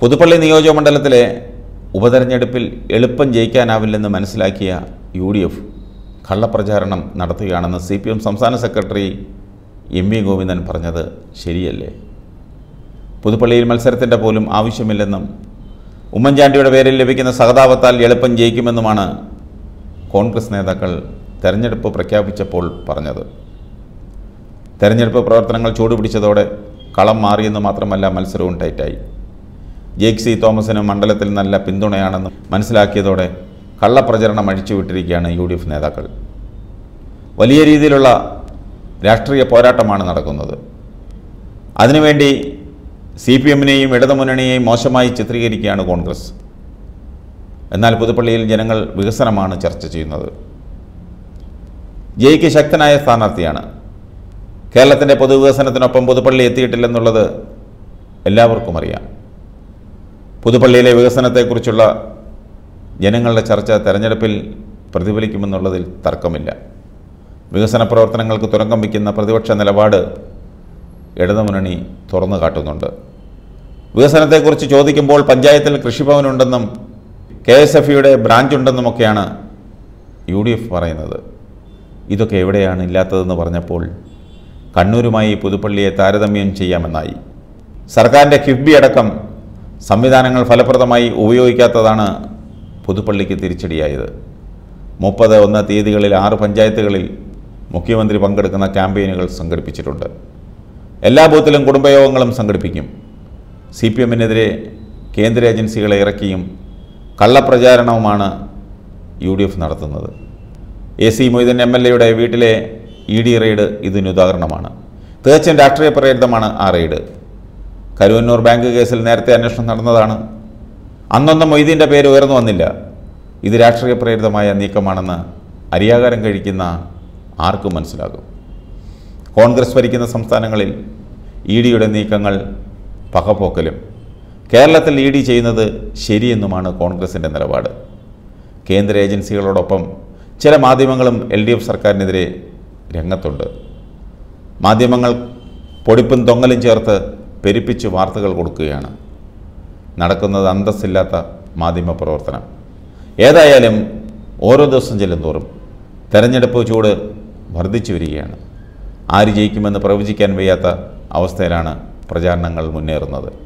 പുതുപ്പള്ളി നിയോജകമണ്ഡലത്തിലെ ഉപതെരഞ്ഞെടുപ്പിൽ എളുപ്പം ജയിക്കാനാവില്ലെന്ന് മനസ്സിലാക്കിയ യു ഡി എഫ് കള്ളപ്രചാരണം നടത്തുകയാണെന്ന് സി പി എം സംസ്ഥാന സെക്രട്ടറി എം വി ഗോവിന്ദൻ പറഞ്ഞത് ശരിയല്ലേ പുതുപ്പള്ളിയിൽ മത്സരത്തിൻ്റെ പോലും ആവശ്യമില്ലെന്നും ഉമ്മൻചാണ്ടിയുടെ പേരിൽ ലഭിക്കുന്ന സഹതാപത്താൽ എളുപ്പം ജയിക്കുമെന്നുമാണ് കോൺഗ്രസ് നേതാക്കൾ തെരഞ്ഞെടുപ്പ് പ്രഖ്യാപിച്ചപ്പോൾ പറഞ്ഞത് തെരഞ്ഞെടുപ്പ് പ്രവർത്തനങ്ങൾ ചൂടുപിടിച്ചതോടെ കളം മാറിയെന്ന് മാത്രമല്ല മത്സരവും ടൈറ്റായി ജെയ്ക് സി തോമസിന് മണ്ഡലത്തിൽ നല്ല പിന്തുണയാണെന്ന് മനസ്സിലാക്കിയതോടെ കള്ളപ്രചരണം അഴിച്ചുവിട്ടിരിക്കുകയാണ് യു ഡി എഫ് നേതാക്കൾ വലിയ രീതിയിലുള്ള രാഷ്ട്രീയ പോരാട്ടമാണ് നടക്കുന്നത് അതിനുവേണ്ടി സി പി എമ്മിനെയും ഇടതുമുന്നണിയെയും മോശമായി ചിത്രീകരിക്കുകയാണ് കോൺഗ്രസ് എന്നാൽ പുതുപ്പള്ളിയിൽ ജനങ്ങൾ വികസനമാണ് ചർച്ച ചെയ്യുന്നത് ജയിക്ക് ശക്തനായ സ്ഥാനാർത്ഥിയാണ് കേരളത്തിൻ്റെ പൊതുവികസനത്തിനൊപ്പം പുതുപ്പള്ളി എത്തിയിട്ടില്ലെന്നുള്ളത് എല്ലാവർക്കും അറിയാം പുതുപ്പള്ളിയിലെ വികസനത്തെക്കുറിച്ചുള്ള ജനങ്ങളുടെ ചർച്ച തെരഞ്ഞെടുപ്പിൽ പ്രതിഫലിക്കുമെന്നുള്ളതിൽ തർക്കമില്ല വികസന പ്രവർത്തനങ്ങൾക്ക് തുരങ്കം വയ്ക്കുന്ന പ്രതിപക്ഷ നിലപാട് ഇടതുമുന്നണി തുറന്നു കാട്ടുന്നുണ്ട് വികസനത്തെക്കുറിച്ച് ചോദിക്കുമ്പോൾ പഞ്ചായത്തിൽ കൃഷിഭവനുണ്ടെന്നും കെ എസ് എഫ് ഇയുടെ ബ്രാഞ്ച് ഉണ്ടെന്നുമൊക്കെയാണ് യു ഡി എഫ് പറയുന്നത് ഇതൊക്കെ എവിടെയാണ് ഇല്ലാത്തതെന്ന് പറഞ്ഞപ്പോൾ കണ്ണൂരുമായി പുതുപ്പള്ളിയെ താരതമ്യം ചെയ്യാമെന്നായി സർക്കാരിൻ്റെ കിഫ്ബി അടക്കം സംവിധാനങ്ങൾ ഫലപ്രദമായി ഉപയോഗിക്കാത്തതാണ് പുതുപ്പള്ളിക്ക് തിരിച്ചടിയായത് മുപ്പത് ഒന്ന് തീയതികളിൽ ആറ് പഞ്ചായത്തുകളിൽ മുഖ്യമന്ത്രി പങ്കെടുക്കുന്ന ക്യാമ്പയിനുകൾ സംഘടിപ്പിച്ചിട്ടുണ്ട് എല്ലാ ബൂത്തിലും കുടുംബയോഗങ്ങളും സംഘടിപ്പിക്കും സി പി എമ്മിനെതിരെ കേന്ദ്ര ഏജൻസികളെ ഇറക്കിയും കള്ളപ്രചാരണവുമാണ് യു ഡി എഫ് നടത്തുന്നത് A C Moideen M L എയുടെ വീട്ടിലെ ഇ ഡി റെയ്ഡ് ഇതിനുദാഹരണമാണ് തികച്ചും രാഷ്ട്രീയ പ്രേരിതമാണ് ആ റെയ്ഡ് കരുവന്നൂർ ബാങ്ക് കേസിൽ നേരത്തെ അന്വേഷണം നടന്നതാണ് അന്നൊന്നും മൊയ്തീൻ്റെ പേര് ഉയർന്നു വന്നില്ല ഇത് രാഷ്ട്രീയ പ്രേരിതമായ നീക്കമാണെന്ന് അരിയാകാരം കഴിക്കുന്ന ആർക്കും മനസ്സിലാകും കോൺഗ്രസ് ഭരിക്കുന്ന സംസ്ഥാനങ്ങളിൽ ഇ ഡിയുടെ നീക്കങ്ങൾ പകപോക്കലും കേരളത്തിൽ ഇ ഡി ചെയ്യുന്നത് ശരിയെന്നുമാണ് കോൺഗ്രസിൻ്റെ നിലപാട് കേന്ദ്ര ഏജൻസികളോടൊപ്പം ചില മാധ്യമങ്ങളും എൽ ഡി എഫ് സർക്കാരിനെതിരെ രംഗത്തുണ്ട് മാധ്യമങ്ങൾ പൊടിപ്പും തൊങ്ങലും ചേർത്ത് പെരുപ്പിച്ച് വാർത്തകൾ കൊടുക്കുകയാണ് നടക്കുന്നത് അന്തസ്സില്ലാത്ത മാധ്യമ പ്രവർത്തനം ഏതായാലും ഓരോ ദിവസം ചെല്ലുന്തോറും തെരഞ്ഞെടുപ്പ് ചൂട് വർദ്ധിച്ചു വരികയാണ് ആര് ജയിക്കുമെന്ന് പ്രവചിക്കാൻ വയ്യാത്ത അവസ്ഥയിലാണ് പ്രചാരണങ്ങൾ മുന്നേറുന്നത്